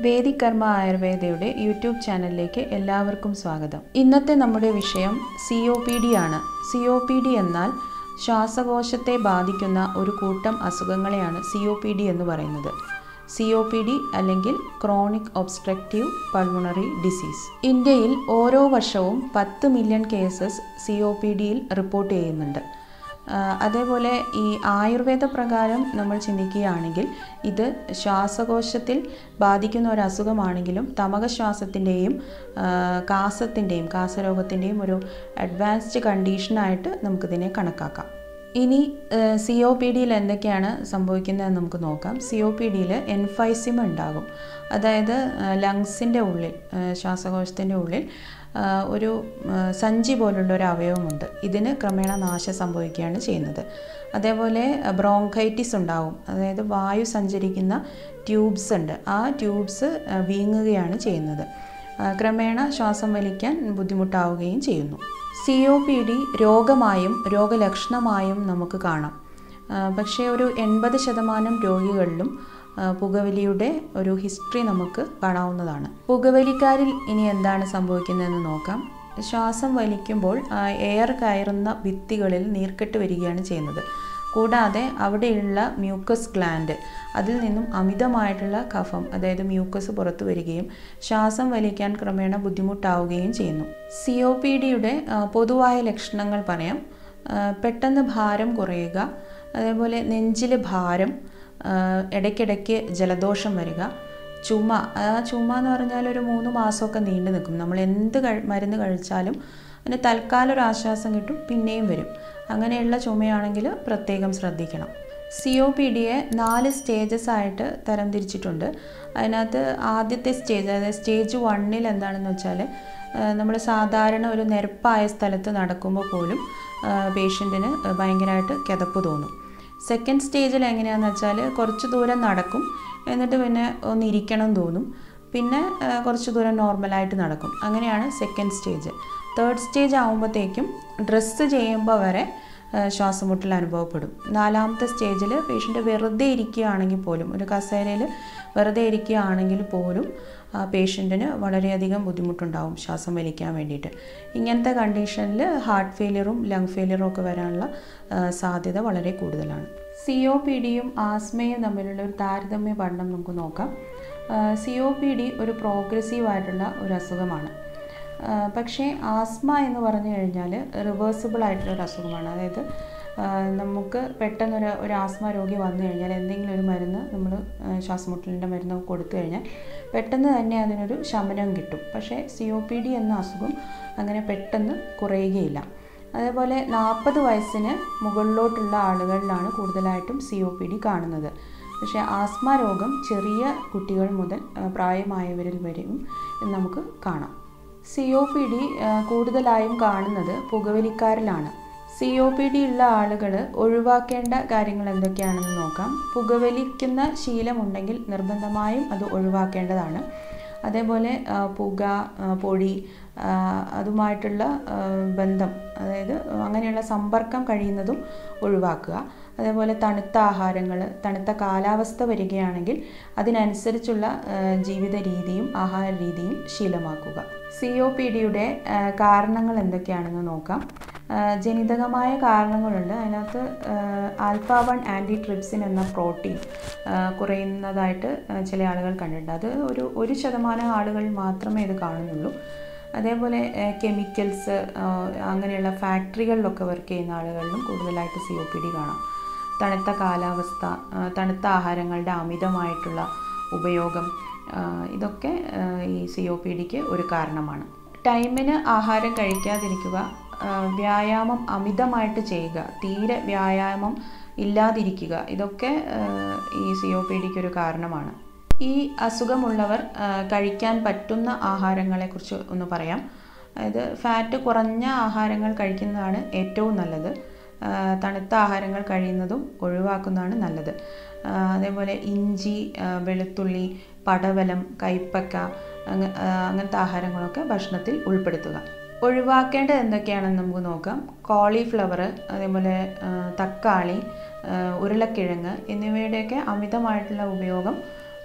Vedic കർമ്മ ആയുർവേദയുടെ YouTube ചാനലിലേക്ക് എല്ലാവർക്കും സ്വാഗതം ഇന്നത്തെ നമ്മുടെ വിഷയം സി ഒ പി ഡി ആണ് സി ഒ പി ഡി എന്നാൽ ശ്വാസകോശത്തെ ബാധിക്കുന്ന ഒരു കൂട്ടം അസുഖങ്ങളെയാണ് സി ഒ പി ഡി എന്ന് പറയുന്നത് സി ഒ പി ഡി അല്ലെങ്കിൽ ക്രോണിക് ഒബ്സ്ട്രക്റ്റീവ് പൾമണറി ഡിസീസ് ഇന്ത്യയിൽ ഓരോ വർഷവും പത്ത് million cases C O P ഡിയിൽ റിപ്പോർട്ട് ചെയ്യുന്നുണ്ട് ആ, അതേപോലെ ഈ ആയുർവേദ പ്രകാരം നമ്മൾ ചിന്തിക്കുകയാണെങ്കിൽ ഇത് ശ്വാസകോശത്തിൽ ബാധിക്കുന്ന ഒരു അസുഖമാണെങ്കിലും തമകശ്വാസത്തിൻ്റെയും കാസത്തിൻ്റെയും കാസരോഗത്തിൻ്റെയും ഒരു അഡ്വാൻസ്ഡ് കണ്ടീഷനായിട്ട് നമുക്കിതിനെ കണക്കാക്കാം ഇനി സി ഒ പി ഡിയിൽ എന്തൊക്കെയാണ് സംഭവിക്കുന്നതെന്ന് നമുക്ക് നോക്കാം സി ഒ പി ഡിയിൽ എൻഫൈസിമ ഉണ്ടാകും അതായത് ലങ്സിൻ്റെ ഉള്ളിൽ ആ, ശ്വാസകോശത്തിൻ്റെ ഉള്ളിൽ ആ, ഒരു ആ, സഞ്ചി പോലുള്ള ഒരു അവയവമുണ്ട് ഇതിന് ക്രമേണ നാശം സംഭവിക്കുകയാണ് ചെയ്യുന്നത് അതേപോലെ ബ്രോങ്കൈറ്റിസ് ഉണ്ടാകും അതായത് വായു സഞ്ചരിക്കുന്ന ട്യൂബ്സ് ഉണ്ട് ആ ട്യൂബ്സ് ആ, വീങ്ങുകയാണ് ചെയ്യുന്നത് ആ, ക്രമേണ ശ്വാസം വലിക്കാൻ ബുദ്ധിമുട്ടാവുകയും ചെയ്യുന്നു സി ഒ പി ഡി രോഗമായും രോഗലക്ഷണമായും നമുക്ക് കാണാം ആ, പക്ഷേ ഒരു എൺപത് ശതമാനം രോഗികളിലും ആ, പുകവലിയുടെ ഒരു ഹിസ്റ്ററി നമുക്ക് കാണാവുന്നതാണ് പുകവലിക്കാരിൽ ഇനി എന്താണ് സംഭവിക്കുന്നതെന്ന് നോക്കാം ശ്വാസം വലിക്കുമ്പോൾ ആ, എയർ കയറുന്ന ഭിത്തികളിൽ നീർക്കെട്ട് വരികയാണ് ചെയ്യുന്നത് കൂടാതെ അവിടെയുള്ള മ്യൂക്കസ് ഗ്ലാൻഡ് അതിൽ നിന്നും അമിതമായിട്ടുള്ള കഫം അതായത് മ്യൂക്കസ് പുറത്തു വരികയും ശ്വാസം വലിക്കാൻ ക്രമേണ ബുദ്ധിമുട്ടാവുകയും ചെയ്യുന്നു സി ഒ പി ഡിയുടെ പൊതുവായ ലക്ഷണങ്ങൾ പറയാം ആ, പെട്ടെന്ന് ഭാരം കുറയുക അതേപോലെ നെഞ്ചിൽ ഭാരം ആ, ഇടയ്ക്കിടയ്ക്ക് ജലദോഷം വരിക ചുമ ആ ചുമ എന്ന് പറഞ്ഞാൽ ഒരു മൂന്ന് മാസമൊക്കെ നീണ്ടു നിൽക്കും നമ്മൾ എന്ത് കഴി മരുന്ന് കഴിച്ചാലും അതിന് തൽക്കാലം ഒരു ആശ്വാസം കിട്ടും പിന്നെയും വരും അങ്ങനെയുള്ള ചുമയാണെങ്കിൽ പ്രത്യേകം ശ്രദ്ധിക്കണം സി ഒ പി ഡിയെ നാല് സ്റ്റേജസ് ആയിട്ട് തരംതിരിച്ചിട്ടുണ്ട് അതിനകത്ത് ആദ്യത്തെ സ്റ്റേജ് അതായത് സ്റ്റേജ് വണ്ണിൽ എന്താണെന്ന് വെച്ചാൽ നമ്മൾ സാധാരണ ഒരു നിരപ്പായ സ്ഥലത്ത് നടക്കുമ്പോൾ പോലും പേഷ്യൻറ്റിന് ഭയങ്കരമായിട്ട് കിതപ്പ് തോന്നും സെക്കൻഡ് സ്റ്റേജിൽ എങ്ങനെയാണെന്ന് വെച്ചാൽ കുറച്ച് ദൂരം നടക്കും എന്നിട്ട് പിന്നെ ഒന്ന് ഇരിക്കണം തോന്നും പിന്നെ ആ, കുറച്ച് ദൂരം നോർമലായിട്ട് നടക്കും അങ്ങനെയാണ് സെക്കൻഡ് സ്റ്റേജ് തേർഡ് സ്റ്റേജ് ആകുമ്പോഴത്തേക്കും ഡ്രസ്സ് ചെയ്യുമ്പോൾ വരെ ആ, ശ്വാസമുട്ടൽ അനുഭവപ്പെടും നാലാമത്തെ സ്റ്റേജിൽ പേഷ്യൻ്റ് വെറുതെ ഇരിക്കുകയാണെങ്കിൽ പോലും ഒരു കസേരയിൽ വെറുതെ ഇരിക്കുകയാണെങ്കിൽ പോലും ആ പേഷ്യൻറ്റിന് വളരെയധികം ബുദ്ധിമുട്ടുണ്ടാവും ശ്വാസം വലിക്കാൻ വേണ്ടിയിട്ട് ഇങ്ങനത്തെ കണ്ടീഷനിൽ ഹാർട്ട് ഫെയിലിയറും ലങ് ഫെയിലിയറും ഒക്കെ വരാനുള്ള ആ, സാധ്യത വളരെ കൂടുതലാണ് സി ഒ പി ഡിയും ആസ്മയും തമ്മിലുള്ള ഒരു താരതമ്യ പഠനം നമുക്ക് നോക്കാം സി ഒ പി ഡി ഒരു പ്രോഗ്രസീവ് ആയിട്ടുള്ള ഒരു അസുഖമാണ് ആ, പക്ഷേ ആസ്മ എന്ന് പറഞ്ഞു കഴിഞ്ഞാൽ റിവേഴ്സിബിൾ ആയിട്ടുള്ള ഒരു അസുഖമാണ് അതായത് ആ, നമുക്ക് പെട്ടെന്നൊരു ഒരു ആസ്മ രോഗി വന്നു കഴിഞ്ഞാൽ എന്തെങ്കിലും ഒരു മരുന്ന് നമ്മൾ ശ്വാസമുട്ടലിൻ്റെ മരുന്ന് കൊടുത്തു കഴിഞ്ഞാൽ പെട്ടെന്ന് തന്നെ അതിനൊരു ശമനം കിട്ടും പക്ഷേ സി ഒ പി ഡി എന്ന അസുഖം അങ്ങനെ പെട്ടെന്ന് കുറയുകയില്ല അതേപോലെ നാൽപ്പത് വയസ്സിന് മുകളിലോട്ടുള്ള ആളുകളിലാണ് കൂടുതലായിട്ടും സി ഒ പി ഡി കാണുന്നത് പക്ഷേ ആസ്മ രോഗം ചെറിയ കുട്ടികൾ മുതൽ ആ, പ്രായമായവരിൽ വരെയും നമുക്ക് കാണാം സി ഒ പി ഡി കൂടുതലായും കാണുന്നത് പുകവലിക്കാരിലാണ് സി ഒ പി ഡി ഉള്ള ആളുകൾ ഒഴിവാക്കേണ്ട കാര്യങ്ങൾ എന്തൊക്കെയാണെന്ന് നോക്കാം പുകവലിക്കുന്ന ശീലമുണ്ടെങ്കിൽ നിർബന്ധമായും അത് ഒഴിവാക്കേണ്ടതാണ് അതേപോലെ ആ, പുക ആ, പൊടി ആ, അതുമായിട്ടുള്ള ആ, ബന്ധം അതായത് അങ്ങനെയുള്ള സമ്പർക്കം കഴിയുന്നതും ഒഴിവാക്കുക അതേപോലെ തണുത്ത ആഹാരങ്ങൾ തണുത്ത കാലാവസ്ഥ വരികയാണെങ്കിൽ അതിനനുസരിച്ചുള്ള ആ, ജീവിത രീതിയും ആഹാര രീതിയും ശീലമാക്കുക സി ഒ പി ഡിയുടെ കാരണങ്ങൾ എന്തൊക്കെയാണെന്ന് നോക്കാം ആ, ജനിതകമായ കാരണങ്ങളുണ്ട് അതിനകത്ത് ആൽഫ വൺ ആൻറ്റി ട്രിപ്സിൻ എന്ന പ്രോട്ടീൻ ആ, കുറയുന്നതായിട്ട് ആ, ചില ആളുകൾ കണ്ടിട്ടുണ്ട് അത് ഒരു ഒരു ശതമാനം ആളുകൾ മാത്രമേ ഇത് കാണുന്നുള്ളൂ അതേപോലെ കെമിക്കൽസ് അങ്ങനെയുള്ള ഫാക്ടറികളിലൊക്കെ വർക്ക് ചെയ്യുന്ന ആളുകളിലും കൂടുതലായിട്ട് സി ഒ പി ഡി കാണാം തണുത്ത കാലാവസ്ഥ ആ, തണുത്ത ആഹാരങ്ങളുടെ അമിതമായിട്ടുള്ള ഉപയോഗം ആ, ഇതൊക്കെ ആ, ഈ സി ഒ പി ഡിക്ക് ഒരു കാരണമാണ് ടൈമിന് ആഹാരം കഴിക്കാതിരിക്കുക ആ, വ്യായാമം അമിതമായിട്ട് ചെയ്യുക തീരെ വ്യായാമം ഇല്ലാതിരിക്കുക ഇതൊക്കെ ആ, ഈ സി ഒ പി ഡിക്ക് ഒരു കാരണമാണ് ഈ അസുഖമുള്ളവർ ആ, കഴിക്കാൻ പറ്റുന്ന ആഹാരങ്ങളെക്കുറിച്ച് ഒന്ന് പറയാം അതായത് ഫാറ്റ് കുറഞ്ഞ ആഹാരങ്ങൾ കഴിക്കുന്നതാണ് ഏറ്റവും നല്ലത് ആ, തണുത്ത ആഹാരങ്ങൾ കഴിയുന്നതും ഒഴിവാക്കുന്നതാണ് നല്ലത് ആ, അതേപോലെ ഇഞ്ചി ആ, വെളുത്തുള്ളി പടവലം കൈപ്പക്ക അങ്ങ ആ, അങ്ങനത്തെ ആഹാരങ്ങളൊക്കെ ഭക്ഷണത്തിൽ ഉൾപ്പെടുത്തുക ഒഴിവാക്കേണ്ടത് എന്തൊക്കെയാണെന്ന് നമുക്ക് നോക്കാം കോളിഫ്ലവർ അതേപോലെ ആ, തക്കാളി ആ, ഉരുളക്കിഴങ്ങ് എന്നിവയുടെയൊക്കെ അമിതമായിട്ടുള്ള ഉപയോഗം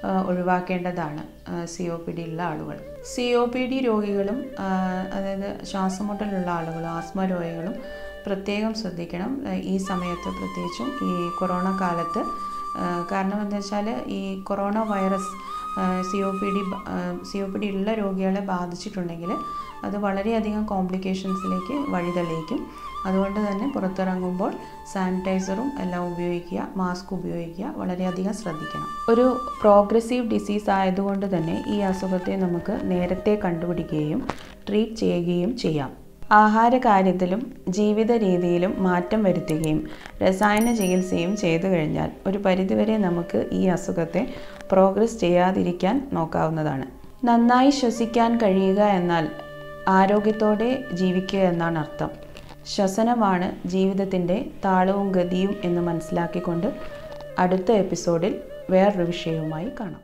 ആ, ഒഴിവാക്കേണ്ടതാണ് സി ഒ പി ഡി ഉള്ള ആളുകൾ സി ഒ പി ഡി രോഗികളും ആ, അതായത് ശ്വാസമുട്ടലുള്ള ആളുകളും ആസ്മ രോഗികളും പ്രത്യേകം ശ്രദ്ധിക്കണം ആ, ഈ സമയത്ത് പ്രത്യേകിച്ചും ഈ കൊറോണ കാലത്ത് ആ, കാരണം എന്താ വെച്ചാൽ ഈ corona virus C O P D C O P D ഉള്ള രോഗികളെ ബാധിച്ചിട്ടുണ്ടെങ്കിൽ അത് വളരെയധികം കോംപ്ലിക്കേഷൻസിലേക്ക് വഴിതെളിയിക്കും അതുകൊണ്ട് തന്നെ പുറത്തിറങ്ങുമ്പോൾ സാനിറ്റൈസറും എല്ലാം ഉപയോഗിക്കുക മാസ്ക് ഉപയോഗിക്കുക വളരെയധികം ശ്രദ്ധിക്കണം ഒരു പ്രോഗ്രസീവ് ഡിസീസ് ആയതുകൊണ്ട് തന്നെ ഈ അസുഖത്തെ നമുക്ക് നേരത്തെ കണ്ടുപിടിക്കുകയും ട്രീറ്റ് ചെയ്യുകയും ചെയ്യാം ആഹാര കാര്യത്തിലും ജീവിത രീതിയിലും മാറ്റം വരുത്തുകയും രസായന ചികിത്സയും ചെയ്തു കഴിഞ്ഞാൽ ഒരു പരിധിവരെ നമുക്ക് ഈ അസുഖത്തെ പ്രോഗ്രസ് ചെയ്യാതിരിക്കാൻ നോക്കാവുന്നതാണ് നന്നായി ശ്വസിക്കാൻ കഴിയുക എന്നാൽ ആരോഗ്യത്തോടെ ജീവിക്കുക എന്നാണ് അർത്ഥം ശ്വസനമാണ് ജീവിതത്തിൻ്റെ താളവും ഗതിയും എന്ന് മനസ്സിലാക്കിക്കൊണ്ട് അടുത്ത എപ്പിസോഡിൽ വേറൊരു വിഷയവുമായി കാണാം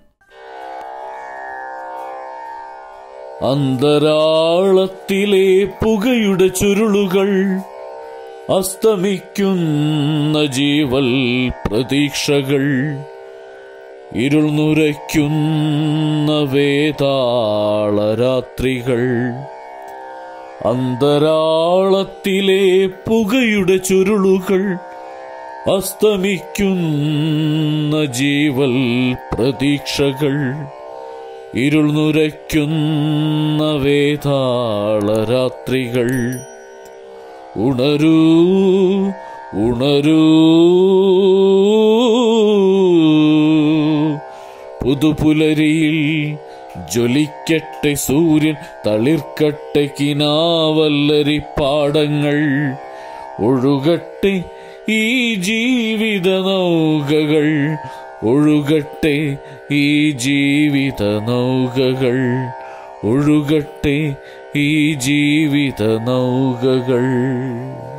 അന്തരാളത്തിലെ പുകയുടെ ചുരുളുകൾ അസ്തമിക്കുന്ന ജീവൽ പ്രതീക്ഷകൾ ഇരുൾ നുരയ്ക്കുന്ന വേതാളരാത്രികൾ അന്തരാളത്തിലെ പുകയുടെ ചുരുളുകൾ അസ്തമിക്കുന്ന ജീവൽ പ്രതീക്ഷകൾ ഇരുൾ നുരയ്ക്കുന്ന വേതാളരാത്രികൾ ഉണരൂ ഉണരൂ പുതുപുലരിയിൽ ജ്വലിക്കട്ടെ സൂര്യൻ തളിർക്കട്ടെ കിനാവല്ലരി പാടങ്ങൾ ഒഴുകട്ടെ ഈ ജീവിത നൗകകൾ ഒഴുകട്ടെ ഈ ജീവിത നൗകകൾ ഒഴുകട്ടെ ഈ ജീവിത നൗകകൾ